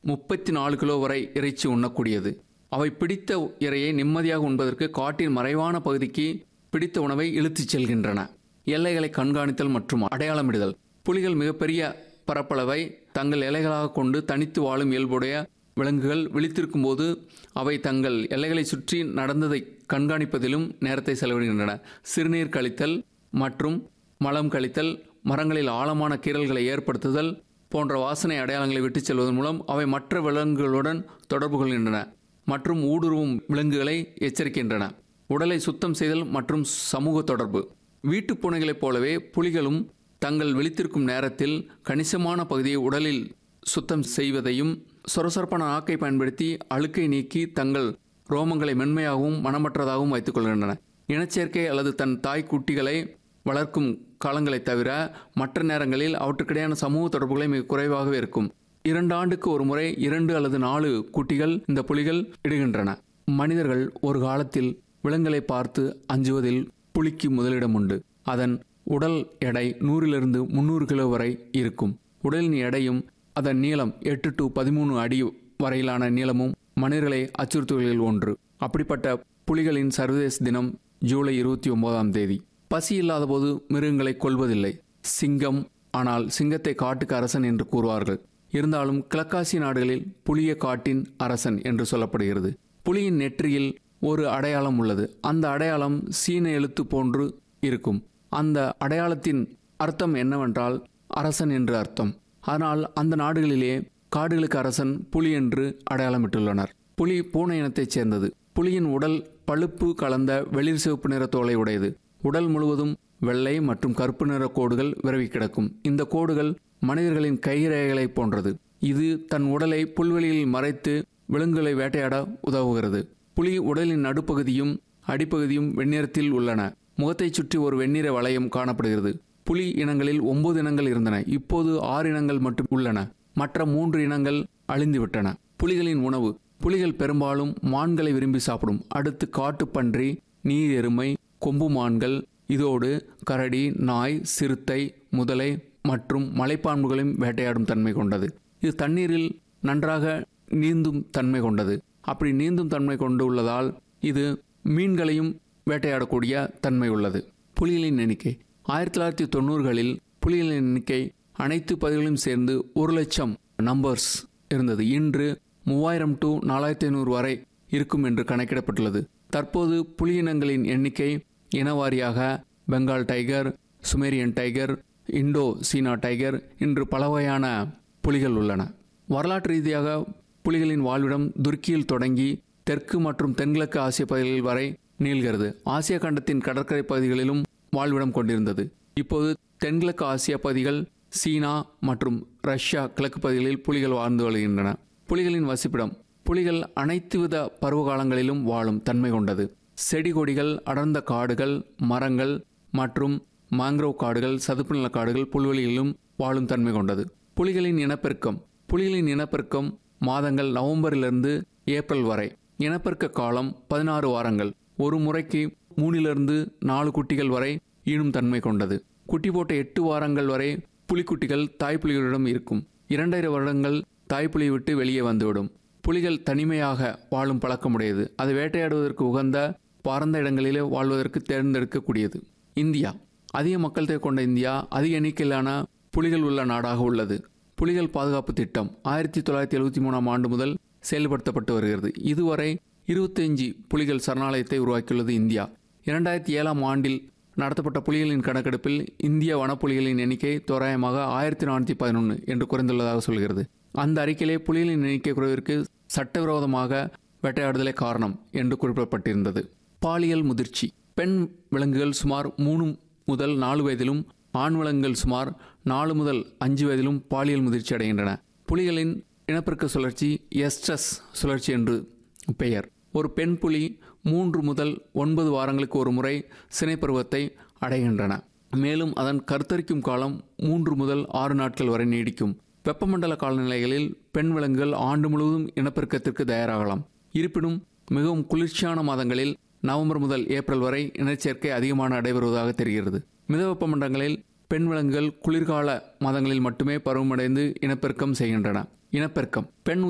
முப்பத்தி நாலு கிலோ வரை இறைச்சி உண்ணக்கூடியது அவை பிடித்த இரையை நிம்மதியாக உண்பதற்கு காட்டின் மறைவான பகுதிக்கு பிடித்த உணவை இழுத்துச் செல்கின்றன எல்லைகளை கண்காணித்தல் மற்றும் அடையாளமிடுதல் புலிகள் மிகப்பெரிய பரப்பளவை தங்கள் எல்லைகளாக கொண்டு தனித்து வாழும் இயல்புடைய விலங்குகள் விழித்திருக்கும் போது அவை தங்கள் எல்லைகளை சுற்றி நடந்ததை கண்காணிப்பதிலும் நேரத்தை செலவிடுகின்றன சிறுநீர் கழித்தல் மற்றும் மலம் கழித்தல் மரங்களில் ஆழமான கீறல்களை ஏற்படுத்துதல் போன்ற வாசனை அடையாளங்களை விட்டுச் செல்வதன் மூலம் அவை மற்ற விலங்குகளுடன் தொடர்பு கொள்கின்றன மற்றும் ஊடுருவும் விலங்குகளை எச்சரிக்கின்றன உடலை சுத்தம் செய்தல் மற்றும் சமூக தொடர்பு வீட்டுப் பூனைகளைப் போலவே புலிகளும் தங்கள் விழித்திருக்கும் நேரத்தில் கணிசமான பகுதியை உடலில் சுத்தம் செய்வதையும் சொரசொரப்பான நாக்கை பயன்படுத்தி அழுக்கை நீக்கி தங்கள் ரோமங்களை மென்மையாகவும் மனமற்றதாகவும் வைத்துக் கொள்கின்றன இனச்சேர்க்கை அல்லது தன் தாய் குட்டிகளை வளர்க்கும் காலங்களைத் தவிர மற்ற நேரங்களில் அவற்றுக்கிடையான சமூக தொடர்புகளை மிக குறைவாகவே இருக்கும் இரண்டு ஆண்டுக்கு ஒரு முறை இரண்டு அல்லது நாலு குட்டிகள் இந்த புலிகள் இடுகின்றன மனிதர்கள் ஒரு காலத்தில் விலங்குகளை பார்த்து அஞ்சுவதில் புலிக்கு முதலிடம் உண்டு அதன் உடல் எடை நூறிலிருந்து முந்நூறு கிலோ வரை இருக்கும் உடலின் எடையும் அதன் நீளம் எட்டு டு பதிமூணு அடி வரையிலான நீளமும் மனிதர்களை அச்சுறுத்துவதில் ஒன்று அப்படிப்பட்ட புலிகளின் சர்வதேச தினம் ஜூலை இருபத்தி ஒன்பதாம் தேதி பசி இல்லாத போது மிருகங்களை கொல்வதில்லை சிங்கம் ஆனால் சிங்கத்தை காட்டுக்கு அரசன் என்று கூறுவார்கள் இருந்தாலும் கிழக்காசிய நாடுகளில் புலிய காட்டின் அரசன் என்று சொல்லப்படுகிறது புலியின் நெற்றியில் ஒரு அடையாளம் உள்ளது அந்த அடையாளம் சீன எழுத்து போன்று இருக்கும் அந்த அடையாளத்தின் அர்த்தம் என்னவென்றால் அரசன் என்று அர்த்தம் ஆனால் அந்த நாடுகளிலே காடுகளுக்கு அரசன் புலி என்று அடையாளமிட்டுள்ளனர் புலி பூனை இனத்தைச் சேர்ந்தது புலியின் உடல் பழுப்பு கலந்த வெளிர் சிவப்பு நிற தோலை உடையது உடல் முழுவதும் வெள்ளை மற்றும் கருப்பு நிற கோடுகள் விரவி கிடக்கும் இந்த கோடுகள் மனிதர்களின் கைரேகைகளை போன்றது இது தன் உடலை புல்வெளியில் மறைத்து விலங்குகளை வேட்டையாட உதவுகிறது புலி உடலின் நடுப்பகுதியும் அடிப்பகுதியும் வெண்ணிறத்தில் உள்ளன முகத்தைச் சுற்றி ஒரு வெண்ணிற வளையம் காணப்படுகிறது புலி இனங்களில் ஒன்பது இனங்கள் இருந்தன இப்போது ஆறு இனங்கள் மட்டும் உள்ளன மற்ற மூன்று இனங்கள் அழிந்துவிட்டன புலிகளின் உணவு புலிகள் பெரும்பாலும் மான்களை விரும்பி சாப்பிடும் அடுத்து காட்டுப்பன்றி நீர் எருமை கொம்பு மான்கள் இதோடு கரடி நாய் சிறுத்தை முதலை மற்றும் மலைப்பாம்புகளையும் வேட்டையாடும் தன்மை கொண்டது இது தண்ணீரில் நன்றாக நீந்தும் தன்மை கொண்டது அப்படி நீந்தும் தன்மை கொண்டு உள்ளதால் இது மீன்களையும் வேட்டையாடக்கூடிய தன்மை உள்ளது புலிகளின் எண்ணிக்கை ஆயிரத்தி தொள்ளாயிரத்தி தொண்ணூறுகளில் புலிகளின் எண்ணிக்கை அனைத்து பகுதிகளும் சேர்ந்து ஒரு லட்சம் நம்பர்ஸ் இருந்தது இன்று மூவாயிரம் டு நாலாயிரத்தி ஐநூறு வரை இருக்கும் என்று கணக்கிடப்பட்டுள்ளது தற்போது புலியினங்களின் எண்ணிக்கை இனவாரியாக Bengal tiger Sumatran tiger Indo China tiger இன்று பல வகையான புலிகள் உள்ளன வரலாற்று ரீதியாக புலிகளின் வாழ்விடம் துருக்கியில் தொடங்கி தெற்கு மற்றும் தென்கிழக்கு ஆசிய பகுதிகள் வரை நீள்கிறது ஆசிய கண்டத்தின் கடற்கரை பகுதிகளிலும் வாழ்விடம் கொண்டிருந்தது இப்போது தென்கிழக்கு ஆசிய பகுதிகள் சீனா மற்றும் ரஷ்யா கிழக்கு பகுதிகளில் புலிகள் வாழ்ந்து வருகின்றன புலிகளின் வசிப்பிடம் புலிகள் அனைத்து வித பருவகாலங்களிலும் வாழும் தன்மை கொண்டது செடி கொடிகள் அடர்ந்த காடுகள் மரங்கள் மற்றும் மாங்க்ரோவ் காடுகள் சதுப்பு நில காடுகள் புல்வெளிகளிலும் வாழும் தன்மை கொண்டது புலிகளின் இனப்பெருக்கம் புலிகளின் இனப்பெருக்கம் மாதங்கள் நவம்பரிலிருந்து ஏப்ரல் வரை இனப்பெருக்க காலம் பதினாறு வாரங்கள் ஒரு முறைக்கு மூணிலிருந்து நாலு குட்டிகள் வரை ஈனும் தன்மை கொண்டது குட்டி போட்ட எட்டு வாரங்கள் வரை புலிக்குட்டிகள் தாய்ப்புலிகளிடம் இருக்கும் இரண்டரை வருடங்கள் தாய்ப்புலியை விட்டு வெளியே வந்துவிடும் புலிகள் தனிமையாக வாழும் பழக்கமுடையது அது வேட்டையாடுவதற்கு உகந்த பரந்த இடங்களிலே வாழ்வதற்கு தேர்ந்தெடுக்கக்கூடியது இந்தியா அதிக மக்கள் தொகை கொண்ட இந்தியா அதிக எண்ணிக்கையிலான புலிகள் உள்ள நாடாக உள்ளது புலிகள் பாதுகாப்பு திட்டம் ஆயிரத்தி தொள்ளாயிரத்தி எழுபத்தி மூணாம் ஆண்டு முதல் செயல்படுத்தப்பட்டு வருகிறது இதுவரை இருபத்தஞ்சு புலிகள் சரணாலயத்தை உருவாக்கியுள்ளது இந்தியா இரண்டாயிரத்தி ஏழாம் ஆண்டில் நடத்தப்பட்ட புலிகளின் கணக்கெடுப்பில் இந்திய வனப்புலிகளின் எண்ணிக்கை தோராயமாக ஆயிரத்தி நானூற்றி பதினொன்று என்று குறைந்துள்ளதாக சொல்கிறது அந்த அறிக்கையிலே புலிகளின் எண்ணிக்கை குறைவிற்கு சட்டவிரோதமாக வேட்டையாடுதலே காரணம் என்று குறிப்பிடப்பட்டிருந்தது பாலியல் முதிர்ச்சி பெண் விலங்குகள் சுமார் மூணு முதல் நாலு வயதிலும் ஆண் விலங்குகள் சுமார் நாலு முதல் அஞ்சு வயதிலும் பாலியல் முதிர்ச்சி அடைகின்றன புலிகளின் இனப்பெருக்க சுழற்சி எஸ்ட்ரஸ் சுழற்சி என்று பெயர் ஒரு பெண் புலி மூன்று முதல் ஒன்பது வாரங்களுக்கு ஒரு முறை சினைப்பருவத்தை அடைகின்றன மேலும் அதன் கருத்தரிக்கும் காலம் மூன்று முதல் ஆறு நாட்கள் வரை நீடிக்கும் வெப்பமண்டல காலநிலைகளில் பெண் விலங்குகள் ஆண்டு முழுவதும் இனப்பெருக்கத்திற்கு தயாராகலாம் இருப்பினும் மிகவும் குளிர்ச்சியான மாதங்களில் நவம்பர் முதல் ஏப்ரல் வரை இனச்சேர்க்கை அதிகமான நடைபெறுவதாக தெரிகிறது மிதவெப்ப மண்டலங்களில் பெண் விலங்குகள் குளிர்கால மாதங்களில் மட்டுமே பருவமடைந்து இனப்பெருக்கம் செய்கின்றன இனப்பெருக்கம் பெண்